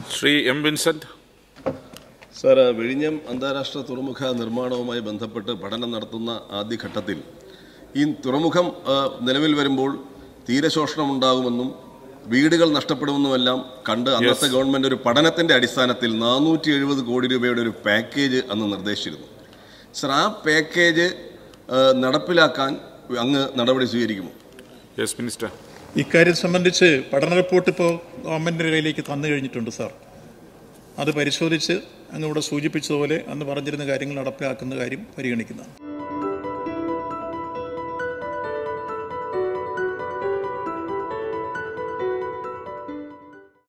Shri M Vincent sir വിഴിഞ്ഞം അന്താരാഷ്ട്ര തുറമുഖ നിർമ്മാണവുമായി ബന്ധപ്പെട്ട് പഠനം നടത്തുന്ന ആദ്യഘട്ടത്തിൽ ഈ തുറമുഖം ആ, നിലവിൽ വരുമ്പോൾ തീരശോഷണം ഉണ്ടാകുമെന്നും വീടുകൾ നഷ്ടപ്പെടുമെന്നുമെല്ലാം കണ്ട് അന്നത്തെ ഗവൺമെന്റ് ഒരു പഠനത്തിന്റെ അടിസ്ഥാനത്തിൽ നാനൂറ്റി എഴുപത് കോടി രൂപയുടെ ഒരു പാക്കേജ് അന്ന് നിർദ്ദേശിച്ചിരുന്നു സർ ആ പാക്കേജ് ആ, നടപ്പിലാക്കാൻ അങ്ങ് നടപടി സ്വീകരിക്കുമോ യെസ് മിനിസ്റ്റർ ഇക്കാര്യം സംബന്ധിച്ച് പഠന റിപ്പോർട്ട് ഇപ്പോൾ ഗവൺമെൻറ്റിൻ്റെ കയ്യിലേക്ക് തന്നു കഴിഞ്ഞിട്ടുണ്ട് സാർ അത് പരിശോധിച്ച് അങ്ങ് ഇവിടെ സൂചിപ്പിച്ചതുപോലെ അന്ന് പറഞ്ഞിരുന്ന കാര്യങ്ങൾ നടപ്പിലാക്കുന്ന കാര്യം പരിഗണിക്കുന്നതാണ്